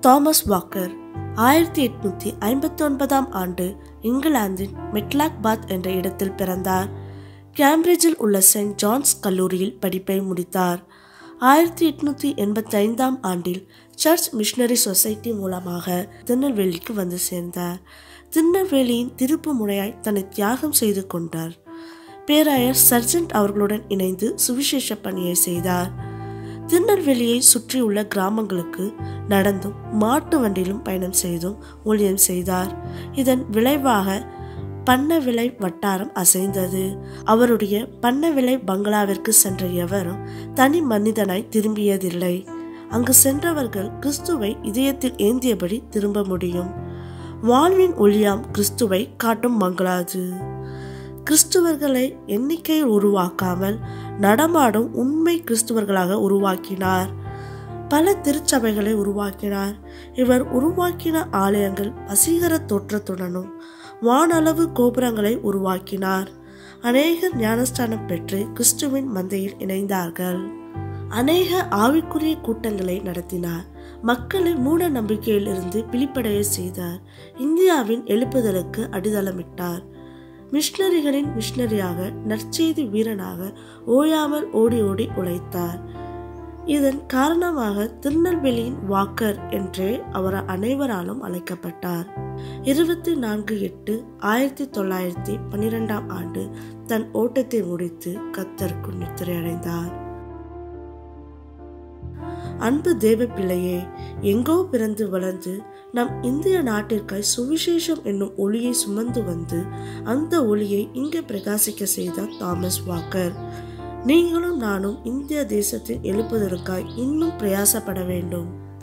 Thomas Walker ஆயிரத்தி எட்நூத்தி ஐம்பத்தி ஒன்பதாம் ஆண்டு இங்கிலாந்தின் மெட்லாக் பாத் என்ற இடத்தில் பிறந்தார் கேம்பிரிட்ஜில் உள்ள செயின்ட் ஜான்ஸ் கல்லூரியில் படிப்பை முடித்தார் ஆயிரத்தி எட்நூத்தி எண்பத்தி ஐந்தாம் ஆண்டில் சர்ச் மிஷனரி சொசைட்டி மூலமாக திருநெல்வேலிக்கு வந்து சேர்ந்தார் திருநெல்வேலியின் திருப்பு முனையாய் தன்னை தியாகம் செய்து கொண்டார் பேராயர் சர்ஜன்ட் அவர்களுடன் இணைந்து சுவிசேஷ பணியை செய்தார் திருநெல்வேலியை சுற்றியுள்ள கிராமங்களுக்கு நடந்தும் மாட்டு வண்டியிலும் பயணம் செய்தும் ஊழியம் செய்தார் இதன் விளைவாக பண்ணவிளை வட்டாரம் அசைந்தது அவருடைய பண்ணவிளை பங்களாவிற்கு சென்ற எவரும் தனி மனிதனாய் திரும்பியதில்லை அங்கு சென்றவர்கள் கிறிஸ்துவை இதயத்தில் ஏந்தியபடி திரும்ப முடியும் வாழ்வின் ஒளியாம் கிறிஸ்துவை காட்டும் மங்களாது கிறிஸ்துவர்களை எண்ணிக்கையில் உருவாக்காமல் நடமாடும் உண்மை கிறிஸ்துவர்களாக உருவாக்கினார் பல திருச்சபைகளை உருவாக்கினார் இவர் உருவாக்கின ஆலயங்கள் வசீகர தோற்றத்துடனும் வானளவு கோபுரங்களை உருவாக்கினார் அநேகர் ஞானஸ்தானம் பெற்று கிறிஸ்துவின் மந்தையில் இணைந்தார்கள் அநேக ஆவிக்குரிய கூட்டங்களை நடத்தினார் மக்களை மூட நம்பிக்கையில் இருந்து பிழிப்படைய செய்தார் இந்தியாவின் எழுப்புதலுக்கு அடித்தளமிட்டார் மிஷனரிகளின் மிஷனரியாக நற்செய்தி வீரனாக ஓயாமல் ஓடி ஓடி உழைத்தார் இதன் காரணமாக திருநெல்வேலியின் வாக்கர் என்றே அவர் அனைவராலும் அழைக்கப்பட்டார் இருபத்தி நான்கு எட்டு ஆயிரத்தி தொள்ளாயிரத்தி பன்னிரெண்டாம் ஆண்டு தன் ஓட்டத்தை முடித்து கத்தருக்கு நித்திரை அடைந்தார் அன்பு தேவ பிள்ளையே எங்கோ பிறந்து வளர்ந்து நம் இந்திய நாட்டிற்காய் சுவிசேஷம் என்னும் ஒளியை சுமந்து வந்து அந்த ஒளியை இங்கே பிரகாசிக்க செய்தார் தாமஸ் வாக்கர் நீங்களும் நானும் இந்திய தேசத்தின் எழுப்புதலுக்காய் இன்னும் பிரயாசப்பட வேண்டும்